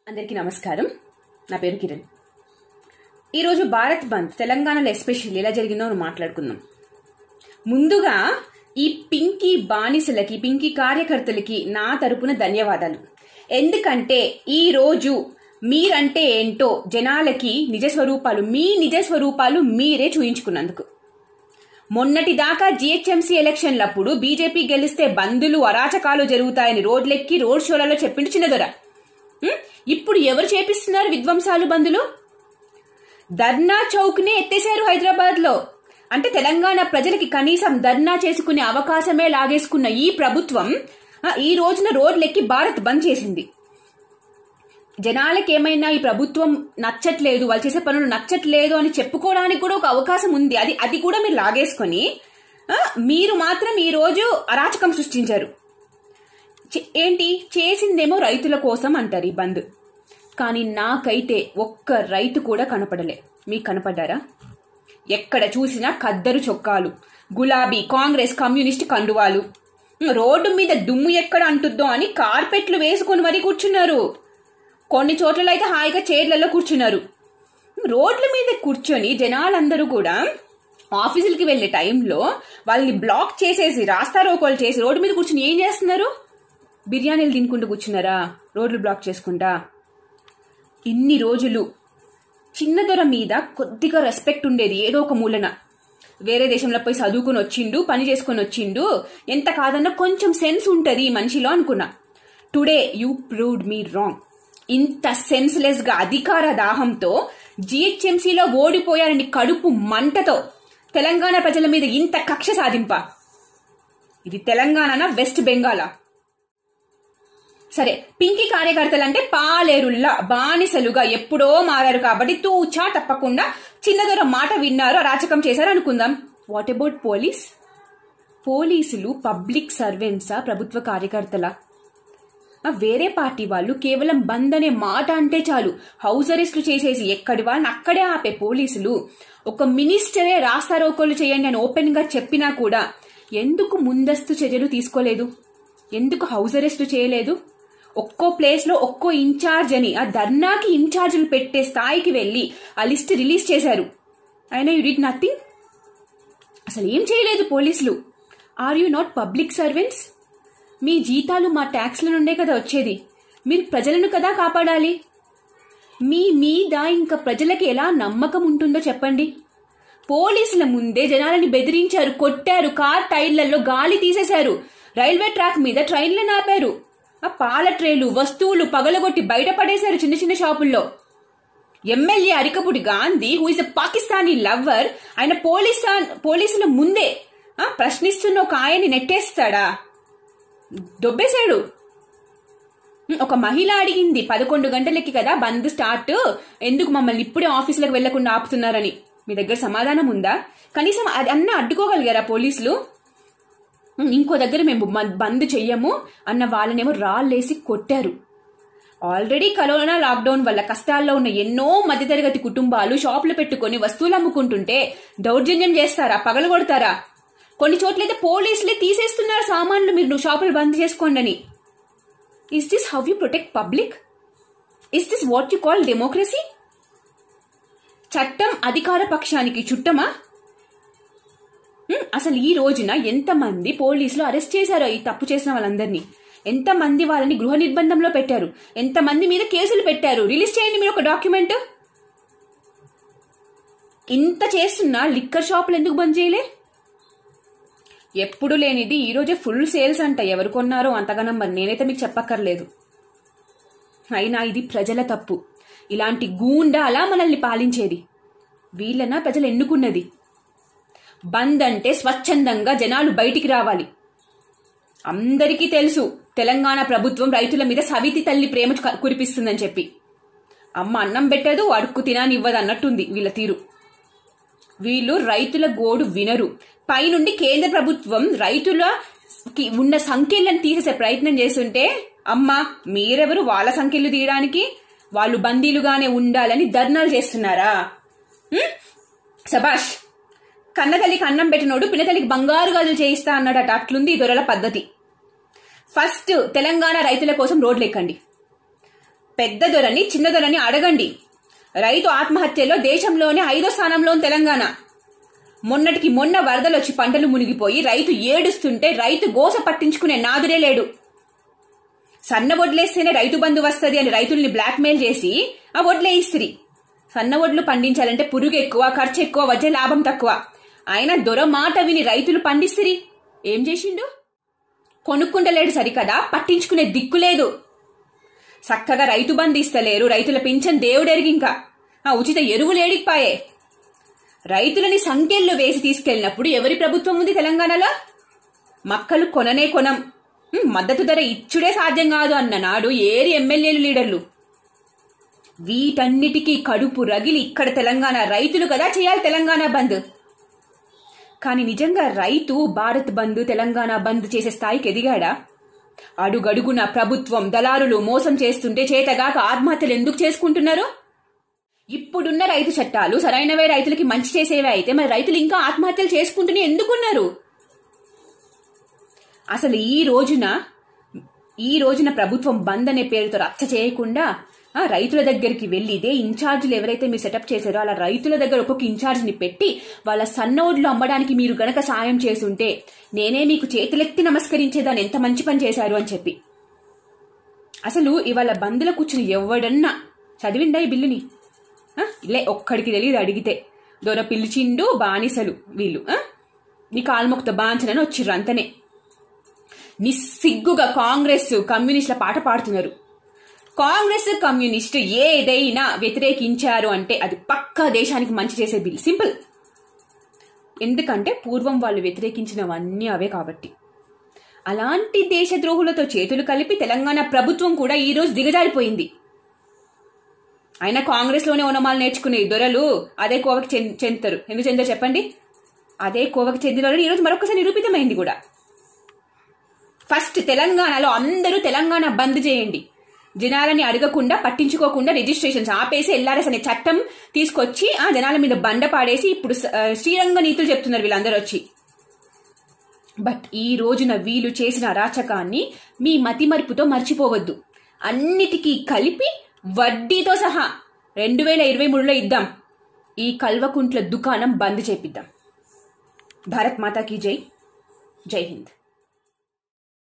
అందరికీ నమస్కారం నా పేరు కిరణ్ ఈరోజు భారత్ బంద్ తెలంగాణలో ఎస్పెషల్లీ ఎలా జరిగిందో మనం మాట్లాడుకుందాం ముందుగా ఈ పింకీ బానిసలకి పింకీ కార్యకర్తలకి నా తరపున ధన్యవాదాలు ఎందుకంటే ఈ రోజు మీరంటే ఏంటో జనాలకి నిజ స్వరూపాలు మీ నిజ స్వరూపాలు మీరే చూయించుకున్నందుకు మొన్నటి దాకా జిహెచ్ఎంసీ ఎలక్షన్లప్పుడు బీజేపీ గెలిస్తే బందులు అరాచకాలు జరుగుతాయని రోడ్లెక్కి రోడ్ షోలలో చెప్పిండు చిన్నదొర ఉం? ఇప్పుడు ఎవరు చేపిస్తున్నారు విధ్వంసాలు బందులు ధర్నా చౌక్ నే ఎత్తేశారు హైదరాబాద్ లో అంటే తెలంగాణ ప్రజలకి కనీసం ధర్నా చేసుకునే అవకాశమే లాగేసుకున్న ఈ ప్రభుత్వం ఆ, ఈ రోజున రోడ్లెక్కి భారత్ బంద్ చేసింది జనాలకి ఏమైనా ఈ ప్రభుత్వం నచ్చట్లేదు వాళ్ళు చేసే పనులు నచ్చట్లేదు అని చెప్పుకోవడానికి కూడా ఒక అవకాశం ఉంది అది అది కూడా మీరు లాగేసుకొని ఆ, మీరు మాత్రం ఈ రోజు అరాచకం సృష్టించారు చే- ఏంటి చేసిందేమో రైతుల కోసం అంటారు ఈ బంద్ కానీ నాకైతే ఒక్క రైతు కూడా కనపడలే మీకు కనపడ్డారా ఎక్కడ చూసినా ఖద్దరు చొక్కాలు గులాబీ కాంగ్రెస్ కమ్యూనిస్ట్ కండువాలు రోడ్డు మీద దుమ్ము ఎక్కడ అంటుద్దో అని కార్పెట్లు వేసుకొని మరీ కూర్చున్నారు కొన్ని చోట్ల అయితే హాయిగా చైర్లలో కూర్చున్నారు రోడ్ల మీద కూర్చొని జనాలందరూ కూడా ఆఫీసులకి వెళ్లే టైంలో వాళ్ళని బ్లాక్ చేసేసి రాస్తా రోకోలు చేసి రోడ్డు మీద కూర్చుని ఏం చేస్తున్నారు బిర్యానీలు తినుకుంటూ కూర్చున్నారా రోడ్లు బ్లాక్ చేసుకుంటా ఇన్ని రోజులు చిన్న దొర మీద కొద్దిగా రెస్పెక్ట్ ఉండేది ఏదో ఒక మూలన వేరే దేశంలో పోయి చదువుకుని వచ్చిండు పని చేసుకొని వచ్చిండు ఎంత కాదన్నా కొంచెం సెన్స్ ఉంటుంది ఈ మనిషిలో అనుకున్నా today you proved me wrong ఇంత సెన్స్లెస్ గా అధికార దాహంతో జిహెచ్ఎంసీలో ఓడిపోయారని కడుపు మంటతో తెలంగాణ ప్రజల మీద ఇంత కక్ష సాధింప ఇది తెలంగాణనా వెస్ట్ బెంగాలా సరే పింకీ కార్యకర్తలు అంటే పాలేరుల్లా బానిసలుగా ఎప్పుడో మారారు కాబట్టి తూచా తప్పకుండా చిన్నదొర మాట విన్నారు అరాచకం చేశారు అనుకుందాం వాట్ అబౌట్ పోలీస్ పోలీసులు పబ్లిక్ సర్వెంట్సా ప్రభుత్వ కార్యకర్తల వేరే పార్టీ వాళ్ళు కేవలం బంద్ అనే మాట అంటే చాలు హౌస్ అరెస్టులు చేసేసి ఎక్కడి వాళ్ళని అక్కడే ఆపే పోలీసులు ఒక మినిస్టరే రాస్తారోకోలు చేయండి అని ఓపెన్ గా చెప్పినా కూడా ఎందుకు ముందస్తు చర్యలు తీసుకోలేదు ఎందుకు హౌస్ అరెస్టు చేయలేదు ఒక్కో ప్లేస్ లో ఒక్కో ఇన్ఛార్జ్ అని ఆ ధర్నాకి ఇన్ఛార్జీలు పెట్టే స్థాయికి వెళ్ళి ఆ లిస్ట్ రిలీజ్ చేశారు అయినా యూ డిడ్ నథింగ్ అసలు ఏం చేయలేదు పోలీసులు are you not public servants మీ జీతాలు మా ట్యాక్స్ల నుండే కదా వచ్చేది మీరు ప్రజలను కదా కాపాడాలి మీ మీద ఇంకా ప్రజలకి ఎలా నమ్మకం ఉంటుందో చెప్పండి పోలీసుల ముందే జనాలని బెదిరించారు కొట్టారు కార్ టైర్లలో గాలి తీసేశారు రైల్వే ట్రాక్ మీద ట్రైన్లను ఆపారు ఆ పాల ట్రేలు వస్తువులు పగలగొట్టి బయటపడేశారు చిన్న చిన్న షాపుల్లో MLA Arikapudi Gandhi who is a Pakistani lover ఆయన పోలీసా పోలీసుల ముందే ఆ, ప్రశ్నిస్తున్న ఒక ఆయన్ని నెట్టేస్తాడా దొబ్బేశాడు ఉమ్, ఒక మహిళ అడిగింది పదకొండు గంటలకి కదా బంద్ స్టార్ట్ ఎందుకు మమ్మల్ని ఇప్పుడే ఆఫీసులకు వెళ్లకుండా ఆపుతున్నారని మీ దగ్గర సమాధానం ఉందా కనీసం అది అన్న అడ్డుకోగలిగారా పోలీసులు ఉమ్, ఇంకో దగ్గర మేము మ- బంద్ చెయ్యము అన్న వాళ్ళనేమో రాళ్ళేసి కొట్టారు ఆల్రెడీ కరోనా లాక్డౌన్ వల్ల కష్టాల్లో ఉన్న ఎన్నో మధ్యతరగతి కుటుంబాలు షాపులు పెట్టుకొని వస్తువులు అమ్ముకుంటుంటే దౌర్జన్యం చేస్తారా పగలగొడతారా కొన్ని చోట్లయితే పోలీసులే తీసేస్తున్నారు సామాన్లు మీరు షాపులు బంద్ చేసుకోండి అని is this how you protect public is this what you call democracy చట్టం అధికార పక్షానికి చుట్టమా హ్మ్, అసలు ఈ రోజున ఎంతమంది పోలీసులు అరెస్ట్ చేశారో ఈ తప్పు చేసిన వాళ్ళందరినీ ఎంతమంది వాళ్ళని గృహ నిర్బంధంలో పెట్టారు ఎంతమంది మీద కేసులు పెట్టారు రిలీజ్ చేయండి మీరు ఒక డాక్యుమెంట్ ఇంత చేస్తున్నా లిక్కర్ షాపులు ఎందుకు బంద్ చేయలే ఎప్పుడు లేనిది ఈ రోజే ఫుల్ సేల్స్ అంట ఎవరు కొన్నారో అంతగానం మరి నేనైతే మీకు చెప్పక్కర్లేదు అయినా ఇది ప్రజల తప్పు ఇలాంటి గూండాలా మనల్ని పాలించేది వీళ్ళనా ప్రజలు ఎన్నుకున్నది బంద్ అంటే స్వచ్ఛందంగా జనాలు బయటికి రావాలి అందరికీ తెలుసు తెలంగాణ ప్రభుత్వం రైతుల మీద సవితి తల్లి ప్రేమ క- కురిపిస్తుందని చెప్పి అమ్మ అన్నం పెట్టదు అడుక్కు తినానివ్వదు అన్నట్టుంది వీళ్ళ తీరు వీళ్ళు రైతుల గోడు వినరు పైనుండి కేంద్ర ప్రభుత్వం రైతులకి ఉన్న సంఖ్యలను తీసేసే ప్రయత్నం చేస్తుంటే అమ్మ మీరెవరు వాళ్ళ సంఖ్యలు తీయడానికి వాళ్ళు బందీలుగానే ఉండాలని ధర్నాలు చేస్తున్నారా హ్మ్? సబాష్ కన్నతల్లికి అన్నం పెట్టినోడు పిన్నతల్లికి బంగారు గాజులు చేయిస్తా అన్నాడట అట్లుంది ఈ దొరల పద్ధతి ఫస్ట్ తెలంగాణ రైతుల కోసం రోడ్లు ఎక్కండి పెద్ద దొరని చిన్న దొరని అడగండి రైతు ఆత్మహత్యలో దేశంలోనే ఐదో స్థానంలో తెలంగాణ మొన్నటికి మొన్న వరదలు వచ్చి పంటలు మునిగిపోయి రైతు ఏడుస్తుంటే రైతు గోస పట్టించుకునే నాదురే లేడు సన్న వడ్లేస్తేనే రైతు బంధు వస్తుంది అని రైతుల్ని బ్లాక్మెయిల్ చేసి ఆ వడ్లే ఇస్త్రీ సన్న వడ్లు పండించాలంటే పురుగు ఎక్కువ ఖర్చు ఎక్కువ వచ్చే లాభం తక్కువ ఆయన దొర మాట విని రైతులు పండిస్తిరి ఏం చేసిండు కొనుక్కుంటలేడు సరికదా పట్టించుకునే దిక్కు లేదు చక్కగా రైతు బంధు ఇస్తలేరు రైతుల పింఛన్ దేవుడెరిగింకా ఆ ఉచిత ఎరువులు ఏడికిపాయే రైతులని సంఖ్యల్లో వేసి తీసుకెళ్ళినప్పుడు ఎవరి ప్రభుత్వం ఉంది తెలంగాణలో మక్కలు కొననే కొనం ఉమ్, మద్దతు ధర ఇచ్చుడే సాధ్యం కాదు అన్న నాడు ఏరి ఎమ్మెల్యేలు లీడర్లు వీటన్నిటికీ కడుపు రగిలి ఇక్కడ తెలంగాణ రైతులు కదా చేయాలి తెలంగాణ బంద్ కానీ నిజంగా రైతు భారత్ బంద్ తెలంగాణ బంద్ చేసే స్థాయికి ఎదిగాడా అడుగడుగున ప్రభుత్వం దళారులు మోసం చేస్తుంటే చేతగాక ఆత్మహత్యలు ఎందుకు చేసుకుంటున్నారు ఇప్పుడున్న రైతు చట్టాలు సరైనవే రైతులకి మంచి చేసేవే అయితే మరి రైతులు ఇంకా ఆత్మహత్యలు చేసుకుంటూనే ఎందుకున్నారు అసలు ఈ రోజున ఈ రోజున ప్రభుత్వం బంద్ అనే పేరుతో రచ్చ చేయకుండా ఆ రైతుల దగ్గరికి వెళ్ళి ఇదే ఇన్ఛార్జీలు ఎవరైతే మీరు సెటప్ చేశారో అలా రైతుల దగ్గర ఒక్కొక్క ఇన్ఛార్జిని పెట్టి వాళ్ళ సన్నోడ్లు అమ్మడానికి మీరు గనక సాయం చేసుంటే నేనే మీకు చేతులెత్తి నమస్కరించేదాన్ని ఎంత మంచి పని చేశారు అని చెప్పి అసలు ఇవాళ బంద్లో కూర్చుని ఎవడన్నా చదివిందా ఈ బిల్లుని ఆ? లే ఒక్కడికి తెలియదు అడిగితే దొర పిలిచిండు బానిసలు వీళ్ళు ఆ? నీ కాల్మొక్త బాంచనని వచ్చిర్రు అంతనే నిస్సిగ్గుగా కాంగ్రెస్ కమ్యూనిస్టుల పాట పాడుతున్నారు కాంగ్రెస్ కమ్యూనిస్టు ఏదైనా వ్యతిరేకించారు అంటే అది పక్కా దేశానికి మంచి చేసే బిల్ సింపుల్ ఎందుకంటే పూర్వం వాళ్ళు వ్యతిరేకించినవన్నీ అవే కాబట్టి అలాంటి దేశద్రోహులతో చేతులు కలిపి తెలంగాణ ప్రభుత్వం కూడా ఈ రోజు దిగజారిపోయింది ఆయన కాంగ్రెస్ లోనే ఓనమాలు నేర్చుకునే ఈ దొరలు అదే కోవకి చెంద- చెందుతారు ఎందుకు చెందో చెప్పండి అదే కోవకి చెందిన వాళ్ళు ఈరోజు మరొకసారి నిరూపితమైంది కూడా ఫస్ట్ తెలంగాణలో అందరూ తెలంగాణ బంద్ చేయండి జనాలని అడగకుండా పట్టించుకోకుండా రిజిస్ట్రేషన్స్ ఆపేసి ఎల్ఆర్ఎస్ అనే చట్టం తీసుకొచ్చి ఆ జనాల మీద బండ పాడేసి ఇప్పుడు స- ఆ, శ్రీరంగ నీతులు చెప్తున్నారు వీళ్ళందరూ వచ్చి బట్ ఈ రోజున వీళ్ళు చేసిన అరాచకాన్ని మీ మతిమరుపుతో మర్చిపోవద్దు అన్నిటికీ కలిపి వడ్డీతో సహా రెండు వేల ఇరవై మూడులో ఇద్దాం ఈ కల్వకుంట్ల దుకాణం బంద్ చేపిద్దాం భారత్ మాతాకి జై జై హింద్